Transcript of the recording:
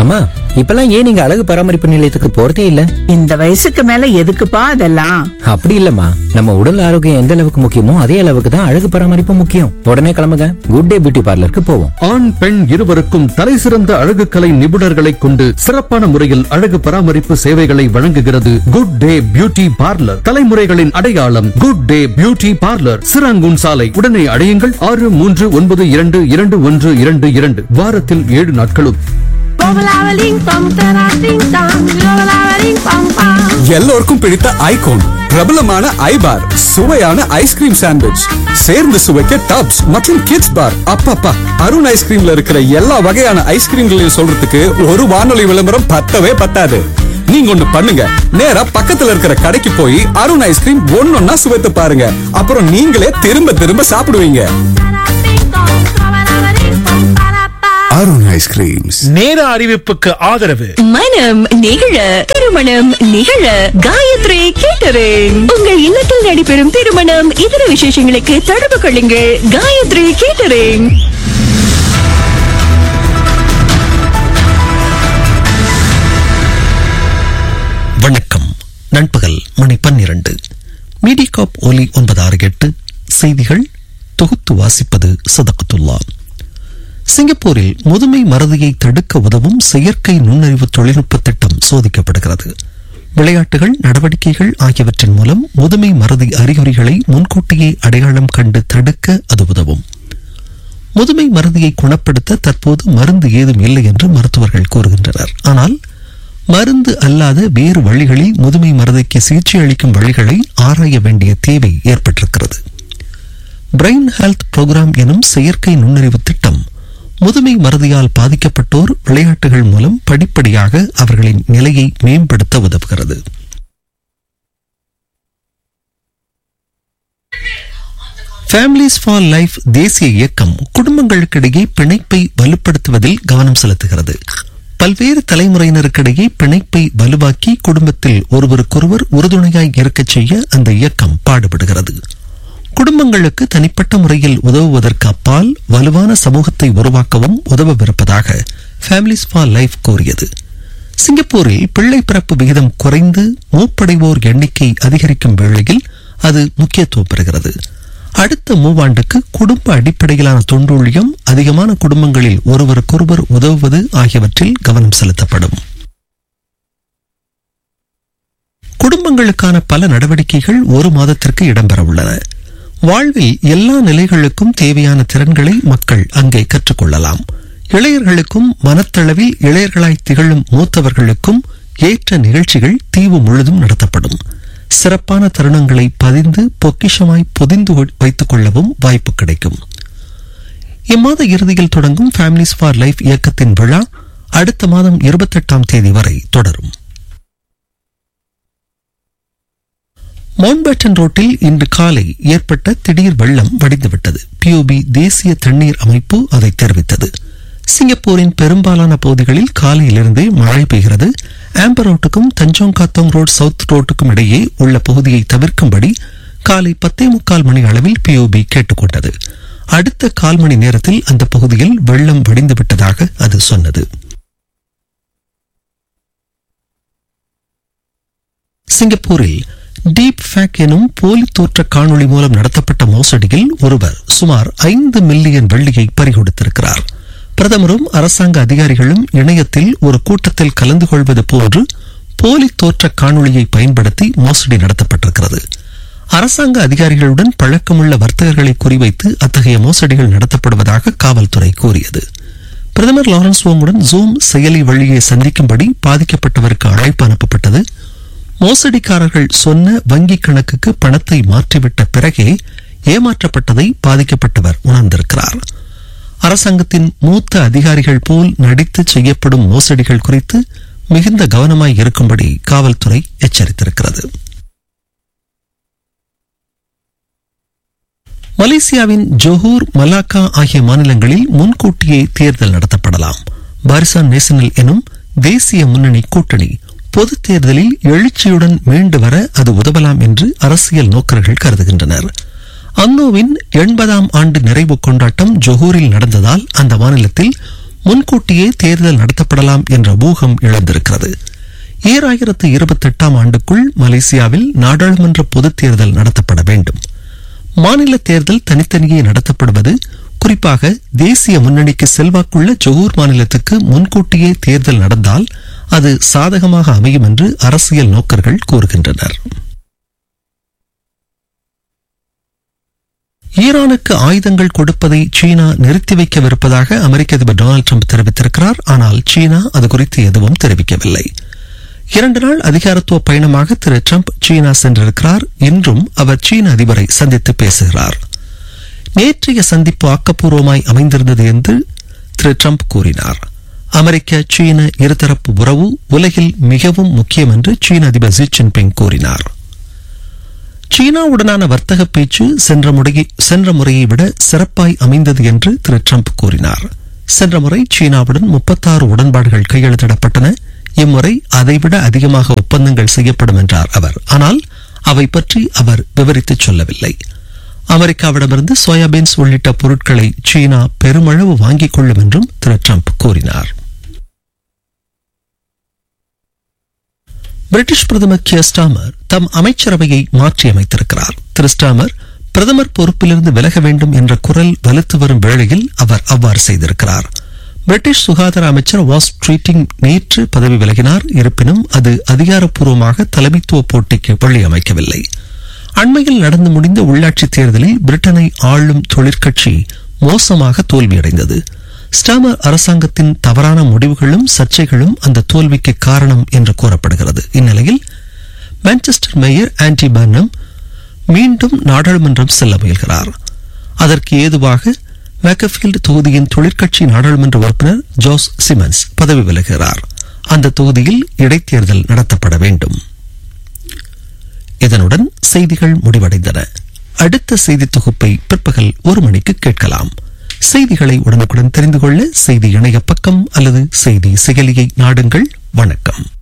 அம்மா இப்பெல்லாம் ஏன் நீங்க அழகு பராமரிப்பு நிலையத்துக்கு போறதே இல்ல இந்த வயசுக்கு மேல எதுக்குப்பா அதெல்லாம் அப்படி இல்லம்மா நம்ம உடல் ஆரோக்கியம் எந்த அளவுக்கு முக்கியமோ அதே அளவுக்கு தான் அழகு பராமரிப்பு முக்கியம் உடனே கிளம்புங்க குட் டே பியூட்டி பார்லருக்கு போவோம் ஆண் பெண் இருவருக்கும் தலைசிறந்த அழகு கலை நிபுணர்களைக் கொண்டு சிறப்பான முறையில் அழகு பராமரிப்பு சேவைகளை வழங்குகிறது குட் டே பியூட்டி பார்லர் தலைமுறைகளின் அடையாளம் good day beauty parlour Serangoon சாலை உடனே அடையுங்கள் ஆறு மூன்று ஒன்பது இரண்டு இரண்டு ஒன்று இரண்டு இரண்டு வாரத்தில் ஏழு நாட்களும் எல்லோருக்கும் பிடித்த ஐகோன் பிரபலமான ஐபார் சுவையான ஐஸ்கிரீம் சாண்ட்விச் சேர்ந்து சுவைக்க டப்ஸ் மற்றும் கிட்ஸ் பார் அப்பப்பா அருண் ஐஸ்கிரீம்ல இருக்கிற எல்லா வகையான ஐஸ்கிரீம்களையும் சொல்றதுக்கு ஒரு வானொலி விளம்பரம் பத்தவே பத்தாது நீங்க ஒண்ணு பண்ணுங்க நேரா பக்கத்துல இருக்கிற கடைக்கு போய் அருண் ஐஸ்கிரீம் ஒன்னொன்னா சுவைத்து பாருங்க அப்புறம் நீங்களே திரும்ப திரும்ப சாப்பிடுவீங்க அருண் ஐஸ்கிரீம்ஸ் நேர அறிவிப்புக்கு ஆதரவு மனம் நிகழ திருமணம் நிகழ காயத்ரி கேட்டரிங் உங்கள் இல்லத்தில் நடைபெறும் திருமணம் இதர விசேஷங்களுக்கு தொடர்பு கொள்ளுங்கள் காயத்ரி கேட்டரிங் வணக்கம் நண்பகல் மணி பன்னிரண்டு மீடிகாப் ஒலி ஒன்பது ஆறு எட்டு செய்திகள் தொகுத்து வாசிப்பது சதகத்துல்லா சிங்கப்பூரில் முதுமை மறதியை தடுக்க உதவும் செயற்கை நுண்ணறிவு தொழில்நுட்ப திட்டம் சோதிக்கப்படுகிறது விளையாட்டுகள் நடவடிக்கைகள் ஆகியவற்றின் மூலம் முதுமை மறதி அறிகுறிகளை முன்கூட்டியே அடையாளம் கண்டு தடுக்க அது உதவும் முதுமை மறதியை குணப்படுத்த தற்போது மருந்து ஏதும் இல்லை என்று மருத்துவர்கள் கூறுகின்றனர் ஆனால் மருந்து அல்லாத வேறு வழிகளில் முதுமை மறதிக்கு சிகிச்சை அளிக்கும் வழிகளை ஆராய வேண்டிய தேவை ஏற்பட்டிருக்கிறது பிரெயின் ஹெல்த் புரோகிராம் எனும் செயற்கை நுண்ணறிவு திட்டம் முதுமை மறதியால் பாதிக்கப்பட்டோர் விளையாட்டுகள் மூலம் படிப்படியாக அவர்களின் நிலையை மேம்படுத்த உதவுகிறது ஃபேமிலிஸ் ஃபார் லைஃப் தேசிய இயக்கம் குடும்பங்களுக்கிடையே பிணைப்பை வலுப்படுத்துவதில் கவனம் செலுத்துகிறது பல்வேறு தலைமுறையினருக்கிடையே பிணைப்பை வலுவாக்கி குடும்பத்தில் ஒருவருக்கொருவர் உறுதுணையாய் இருக்கச் செய்ய அந்த இயக்கம் பாடுபடுகிறது குடும்பங்களுக்கு தனிப்பட்ட முறையில் உதவுவதற்கு அப்பால் வலுவான சமூகத்தை உருவாக்கவும் உதவவிருப்பதாக ஃபேமிலிஸ் ஃபார் லைஃப் கூறியது சிங்கப்பூரில் பிள்ளை பிறப்பு விகிதம் குறைந்து மூப்படைவோர் எண்ணிக்கை அதிகரிக்கும் வேளையில் அது முக்கியத்துவம் பெறுகிறது அடுத்த மூவாண்டுக்கு குடும்ப அடிப்படையிலான தொண்டூழியம் அதிகமான குடும்பங்களில் ஒருவருக்கொருவர் உதவுவது ஆகியவற்றில் கவனம் செலுத்தப்படும் குடும்பங்களுக்கான பல நடவடிக்கைகள் ஒரு மாதத்திற்கு இடம்பெற உள்ளன வாழ்வில் எல்லா நிலைகளுக்கும் தேவையான திறன்களை மக்கள் அங்கே கற்றுக்கொள்ளலாம் இளையர்களுக்கும் மனத்தளவில் இளையர்களாய் திகழும் மூத்தவர்களுக்கும் ஏற்ற நிகழ்ச்சிகள் தீவு முழுதும் நடத்தப்படும் சிறப்பான தருணங்களை பதிந்து பொக்கிஷமாய் பொதிந்து வைத்துக் கொள்ளவும் வாய்ப்பு கிடைக்கும் இம்மாத இறுதியில் தொடங்கும் ஃபேமிலிஸ் ஃபார் லைஃப் இயக்கத்தின் விழா அடுத்த மாதம் இருபத்தெட்டாம் தேதி வரை தொடரும் மவுண்ட்பேட்டன் ரோட்டில் இன்று காலை ஏற்பட்ட திடீர் வெள்ளம் வடிந்துவிட்டது பிஓபி தேசிய தண்ணீர் அமைப்பு அதை தெரிவித்தது சிங்கப்பூரின் பெரும்பாலான பகுதிகளில் காலையிலிருந்தே மழை பெய்கிறது ஆம்பர் ரோட்டுக்கும் தஞ்சோங்காத்தோங் ரோட் சவுத் ரோட்டுக்கும் இடையே உள்ள பகுதியை தவிர்க்கும்படி காலை பத்தே முக்கால் மணி அளவில் பிஓபி கேட்டுக்கொண்டது அடுத்த கால் மணி நேரத்தில் அந்த பகுதியில் வெள்ளம் வடிந்துவிட்டதாக அது சொன்னது சிங்கப்பூரில் டீப் ஃபேக் எனும் போலி தோற்ற காணொளி மூலம் நடத்தப்பட்ட மோசடியில் ஒருவர் சுமார் ஐந்து மில்லியன் வெள்ளியை பறிகொடுத்திருக்கிறார் பிரதமரும் அரசாங்க அதிகாரிகளும் இணையத்தில் ஒரு கூட்டத்தில் கலந்து கொள்வது போன்று போலி தோற்ற காணொளியை பயன்படுத்தி மோசடி நடத்தப்பட்டிருக்கிறது அரசாங்க அதிகாரிகளுடன் பழக்கமுள்ள வர்த்தகர்களை குறிவைத்து அத்தகைய மோசடிகள் நடத்தப்படுவதாக காவல்துறை கூறியது பிரதமர் லாரன்ஸ் ஓங்குடன் ஜூம் செயலி வழியை சந்திக்கும்படி பாதிக்கப்பட்டவருக்கு அழைப்பு அனுப்பப்பட்டது மோசடிக்காரர்கள் சொன்ன வங்கி கணக்குக்கு பணத்தை மாற்றிவிட்ட பிறகே ஏமாற்றப்பட்டதை பாதிக்கப்பட்டவர் உணர்ந்திருக்கிறார் அரசாங்கத்தின் மூத்த அதிகாரிகள் போல் நடித்து செய்யப்படும் மோசடிகள் குறித்து மிகுந்த கவனமாய் இருக்கும்படி காவல்துறை எச்சரித்திருக்கிறது மலேசியாவின் ஜொஹூர் மலாக்கா ஆகிய மாநிலங்களில் முன்கூட்டியே தேர்தல் நடத்தப்படலாம் பாரிசான் நேஷனல் எனும் தேசிய முன்னணி கூட்டணி பொது தேர்தலில் எழுச்சியுடன் மீண்டு வர அது உதவலாம் என்று அரசியல் நோக்கர்கள் கருதுகின்றனர் அன்னோவின் எண்பதாம் ஆண்டு நிறைவு கொண்டாட்டம் ஜொஹூரில் நடந்ததால் அந்த மாநிலத்தில் முன்கூட்டியே தேர்தல் நடத்தப்படலாம் என்ற ஊகம் எழுந்திருக்கிறது ஈராயிரத்து இருபத்தெட்டாம் ஆண்டுக்குள் மலேசியாவில் நாடாளுமன்ற பொதுத் தேர்தல் நடத்தப்பட வேண்டும் மாநில தேர்தல் தனித்தனியே நடத்தப்படுவது குறிப்பாக தேசிய முன்னணிக்கு செல்வாக்குள்ள ஜொகூர் மாநிலத்துக்கு முன்கூட்டியே தேர்தல் நடந்தால் அது சாதகமாக அமையும் என்று அரசியல் நோக்கர்கள் கூறுகின்றனர் ஈரானுக்கு ஆயுதங்கள் கொடுப்பதை சீனா நிறுத்தி வைக்கவிருப்பதாக அமெரிக்க அதிபர் டொனால்டு ட்ரம்ப் தெரிவித்திருக்கிறார் ஆனால் சீனா அது குறித்து எதுவும் தெரிவிக்கவில்லை இரண்டு நாள் அதிகாரத்துவ பயணமாக திரு ட்ரம்ப் சீனா சென்றிருக்கிறார் இன்றும் அவர் சீன அதிபரை சந்தித்து பேசுகிறார் நேற்றைய சந்திப்பு ஆக்கப்பூர்வமாய் அமைந்திருந்தது என்று திரு ட்ரம்ப் கூறினார் அமெரிக்க சீன இருதரப்பு உறவு உலகில் மிகவும் முக்கியம் என்று சீன அதிபர் ஜி ஜின்பிங் கூறினார் சீனாவுடனான வர்த்தக பேச்சு சென்ற முறையை சென்ற முறையை விட சிறப்பாய் அமைந்தது என்று திரு ட்ரம்ப் கூறினார் சென்ற முறை சீனாவுடன் முப்பத்தாறு உடன்பாடுகள் கையெழுத்திடப்பட்டன இம்முறை அதைவிட அதிகமாக ஒப்பந்தங்கள் செய்யப்படும் என்றார் அவர் ஆனால் அவை பற்றி அவர் விவரித்துச் சொல்லவில்லை அமெரிக்காவிடமிருந்து சோயாபீன்ஸ் உள்ளிட்ட பொருட்களை சீனா பெருமளவு வாங்கிக் கொள்ளும் என்றும் திரு ட்ரம்ப் கூறினார் பிரிட்டிஷ் பிரதமர் கியர் ஸ்டாமர் தம் அமைச்சரவையை மாற்றியமைத்திருக்கிறார் திரு ஸ்டாமர் பிரதமர் பொறுப்பிலிருந்து விலக வேண்டும் என்ற குரல் வலுத்து வரும் வேளையில் அவர் அவ்வாறு செய்திருக்கிறார் பிரிட்டிஷ் சுகாதார அமைச்சர் வாஸ் ட்ரீட்டிங் நேற்று பதவி விலகினார் இருப்பினும் அது அதிகாரப்பூர்வமாக தலைமைத்துவ போட்டிக்கு வழி அமைக்கவில்லை அண்மையில் நடந்து முடிந்த உள்ளாட்சி தேர்தலில் பிரிட்டனை ஆளும் தொழிற்கட்சி மோசமாக தோல்வியடைந்தது ஸ்டாமர் அரசாங்கத்தின் தவறான முடிவுகளும் சர்ச்சைகளும் அந்த தோல்விக்கு காரணம் என்று கூறப்படுகிறது இந்நிலையில் மான்செஸ்டர் மேயர் ஆன்டி பர்னம் மீண்டும் நாடாளுமன்றம் செல்ல முயல்கிறார் அதற்கு ஏதுவாக மேக்கஃபீல்டு தொகுதியின் தொழிற்கட்சி நாடாளுமன்ற உறுப்பினர் ஜோஸ் சிமன்ஸ் பதவி விலகுகிறார் அந்த தொகுதியில் இடைத்தேர்தல் நடத்தப்பட வேண்டும் இதனுடன் செய்திகள் முடிவடைந்தன அடுத்த செய்தி தொகுப்பை பிற்பகல் ஒரு மணிக்கு கேட்கலாம் செய்திகளை உடனுக்குடன் தெரிந்து கொள்ள செய்தி இணைய பக்கம் அல்லது செய்தி செயலியை நாடுங்கள் வணக்கம்